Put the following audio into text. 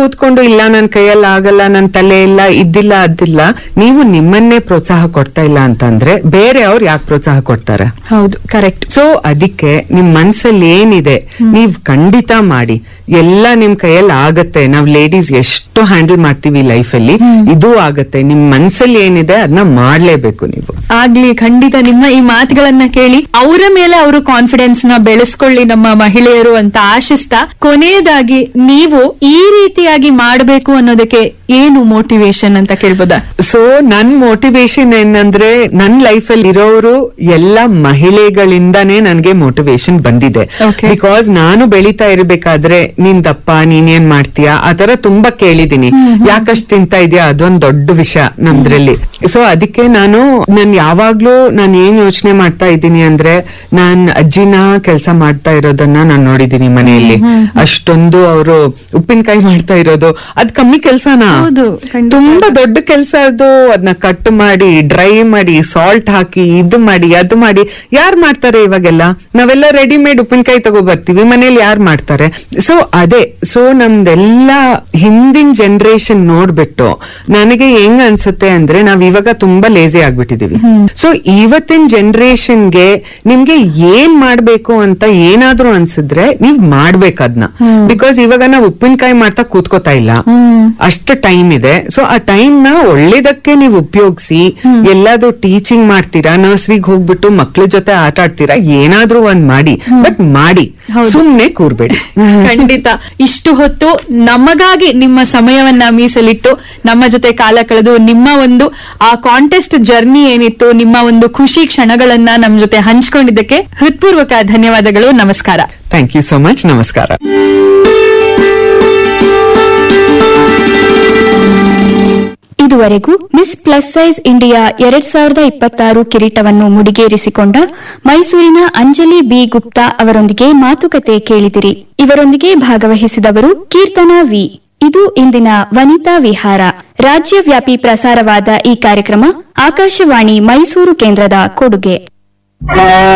ಕೂತ್ಕೊಂಡು ಇಲ್ಲ ನನ್ ಕೈಯಲ್ಲಿ ಆಗಲ್ಲ ನನ್ ತಲೆ ಇಲ್ಲ ಇದ್ದಿಲ್ಲ ಅದಿಲ್ಲ ನೀವು ನಿಮ್ಮನ್ನೇ ಪ್ರೋತ್ಸಾಹ ಕೊಡ್ತಾ ಇಲ್ಲ ಅಂತಂದ್ರೆ ಬೇರೆ ಅವ್ರು ಯಾಕೆ ಪ್ರೋತ್ಸಾಹ ಕೊಡ್ತಾರೆ ಹೌದು ಕರೆಕ್ಟ್ ಸೊ ಅದಕ್ಕೆ ನಿಮ್ ಮನ್ಸಲ್ಲಿ ಏನಿದೆ ನೀವ್ ಖಂಡಿತ ಮಾಡಿ ಎಲ್ಲ ನಿಮ್ ಕೈಯಲ್ಲಿ ಆಗತ್ತೆ ನಾವ್ ಲೇಡೀಸ್ ಎಷ್ಟು ಹ್ಯಾಂಡಲ್ ಮಾಡ್ತೀವಿ ಲೈಫ್ ಅಲ್ಲಿ ಇದು ಆಗತ್ತೆ ನಿಮ್ ಮನ್ಸಲ್ಲಿ ಏನಿದೆ ಅದನ್ನ ಮಾಡ್ಲೇಬೇಕು ನೀವು ಆಗ್ಲಿ ಖಂಡಿತ ನಿಮ್ಮ ಈ ಮಾತುಗಳನ್ನ ಕೇಳಿ ಅವರ ಮೇಲೆ ಅವರು ಕಾನ್ಫಿಡೆನ್ಸ್ ನ ಬೆಳೆಸ್ಕೊಳ್ಳಿ ನಮ್ಮ ಮಹಿಳೆಯರು ಅಂತ ಆಶಿಸ್ತಾ ಕೊನೆಯದಾಗಿ ನೀವು ಈ ರೀತಿಯಾಗಿ ಮಾಡಬೇಕು ಅನ್ನೋದಕ್ಕೆ ಏನು ಮೋಟಿವೇಶನ್ ಅಂತ ಕೇಳ್ಬೋದಾ ಸೊ ನನ್ ಮೋಟಿವೇಶನ್ ಏನಂದ್ರೆ ನನ್ ಲೈಫ್ ಅಲ್ಲಿ ಇರೋರು ಎಲ್ಲ ಮಹಿಳೆಗಳಿಂದಾನೇ ನನ್ಗೆ ಮೋಟಿವೇಶನ್ ಬಂದಿದೆ Okay. ಬಿಕಾಸ್ ನಾನು ಬೆಳೀತಾ ಇರ್ಬೇಕಾದ್ರೆ ನೀನ್ ದಪ್ಪ ನೀನೇನ್ ಮಾಡ್ತೀಯಾ ಆತರ ತುಂಬಾ ಕೇಳಿದೀನಿ ಯಾಕಷ್ಟು ತಿಂತಾ ಇದೆಯಾ ಅದೊಂದ್ ದೊಡ್ಡ ವಿಷಯ ನಮ್ದ್ರಲ್ಲಿ ಸೊ ಅದಕ್ಕೆ ನಾನು ನಾನ್ ಯಾವಾಗ್ಲೂ ನಾನು ಏನ್ ಯೋಚನೆ ಮಾಡ್ತಾ ಇದ್ದೀನಿ ಅಂದ್ರೆ ನಾನ್ ಅಜ್ಜಿನ ಕೆಲಸ ಮಾಡ್ತಾ ಇರೋದನ್ನ ನಾನ್ ನೋಡಿದೀನಿ ಮನೆಯಲ್ಲಿ ಅಷ್ಟೊಂದು ಅವರು ಉಪ್ಪಿನಕಾಯಿ ಮಾಡ್ತಾ ಇರೋದು ಅದ್ ಕಮ್ಮಿ ಕೆಲ್ಸನಾ ಹೌದು, ಖಂಡಿತ. ತುಂಬಾ ದೊಡ್ಡ ಕೆಲಸ ಅದು ಅದನ್ನ ಕಟ್ ಮಾಡಿ ಡ್ರೈ ಮಾಡಿ ಸಾಲ್ಟ್ ಹಾಕಿ ಇದು ಮಾಡಿ ಅದು ಮಾಡಿ ಯಾರ್ ಮಾಡ್ತಾರೆ ಇವಾಗೆಲ್ಲ ನಾವೆಲ್ಲ ರೆಡಿಮೇಡ್ ಉಪ್ಪಿನಕಾಯಿ ತಗೋ ಬರ್ತೀವಿ ಮನೇಲಿ ಯಾರ್ ಮಾಡ್ತಾರೆ ಸೊ ಅದೇ ಸೊ ನಮ್ದೆಲ್ಲ ಹಿಂದಿನ ಜನರೇಷನ್ ನೋಡ್ಬಿಟ್ಟು ನನಗೆ ಹೆಂಗ್ ಅನ್ಸುತ್ತೆ ಅಂದ್ರೆ ನಾವ್ ಇವಾಗ ತುಂಬಾ ಲೇಜಿ ಆಗ್ಬಿಟ್ಟಿದೀವಿ ಸೊ ಇವತ್ತಿನ ಜನರೇಷನ್ಗೆ ನಿಮ್ಗೆ ಏನ್ ಮಾಡ್ಬೇಕು ಅಂತ ಏನಾದ್ರೂ ಅನ್ಸಿದ್ರೆ ನೀವ್ ಮಾಡ್ಬೇಕು ಅದನ್ನ ಬಿಕಾಸ್ ಇವಾಗ ನಾವ್ ಉಪ್ಪಿನಕಾಯಿ ಮಾಡ್ತಾ ಕೂತ್ಕೋತಾ ಇಲ್ಲ ಅಷ್ಟು ಟೈಮ್ ಇದೆ ಸೊ ಆ ಟೈಮ್ ನ ಒಳ್ಳೇದಕ್ಕೆ ನೀವು ಉಪಯೋಗಿಸಿ ಎಲ್ಲಾದ್ರೂ ಟೀಚಿಂಗ್ ಮಾಡ್ತೀರಾ ನರ್ಸರಿಗೆ ಹೋಗ್ಬಿಟ್ಟು ಮಕ್ಳ ಜೊತೆ ಆಟ ಆಡ್ತೀರಾ ಏನಾದ್ರೂ ಒಂದ್ ಮಾಡಿ ಬಟ್ ಮಾಡಿ ಸುಮ್ನೆ ಕೂರ್ಬೇಡಿ ಖಂಡಿತ ಇಷ್ಟು ಹೊತ್ತು ನಮಗಾಗಿ ನಿಮ್ಮ ಸಮಯವನ್ನ ಮೀಸಲಿಟ್ಟು ನಮ್ಮ ಜೊತೆ ಕಾಲ ಕಳೆದು ನಿಮ್ಮ ಒಂದು ಆ ಕಾಂಟೆಸ್ಟ್ ಜರ್ನಿ ಏನಿತ್ತು ನಿಮ್ಮ ಒಂದು ಖುಷಿ ಕ್ಷಣಗಳನ್ನ ನಮ್ಮ ಜೊತೆ ಹಂಚ್ಕೊಂಡಿದ್ದಕ್ಕೆ ಹೃತ್ಪೂರ್ವಕ ಧನ್ಯವಾದಗಳು ನಮಸ್ಕಾರ ಥ್ಯಾಂಕ್ ಯು ಸೋ ಮಚ್ ನಮಸ್ಕಾರ ಇದುವರೆಗೂ ಮಿಸ್ ಪ್ಲಸ್ ಸೈಜ್ ಇಂಡಿಯಾ ಎರಡ್ ಸಾವಿರದ ಇಪ್ಪತ್ತಾರು ಕಿರೀಟವನ್ನು ಮುಡಿಗೇರಿಸಿಕೊಂಡ ಮೈಸೂರಿನ ಅಂಜಲಿ ಬಿ ಗುಪ್ತಾ ಅವರೊಂದಿಗೆ ಮಾತುಕತೆ ಕೇಳಿದಿರಿ ಇವರೊಂದಿಗೆ ಭಾಗವಹಿಸಿದವರು ಕೀರ್ತನಾ ವಿ ಇದು ಇಂದಿನ ವನಿತಾ ವಿಹಾರ ರಾಜ್ಯವ್ಯಾಪಿ ಪ್ರಸಾರವಾದ ಈ ಕಾರ್ಯಕ್ರಮ ಆಕಾಶವಾಣಿ ಮೈಸೂರು ಕೇಂದ್ರದ ಕೊಡುಗೆ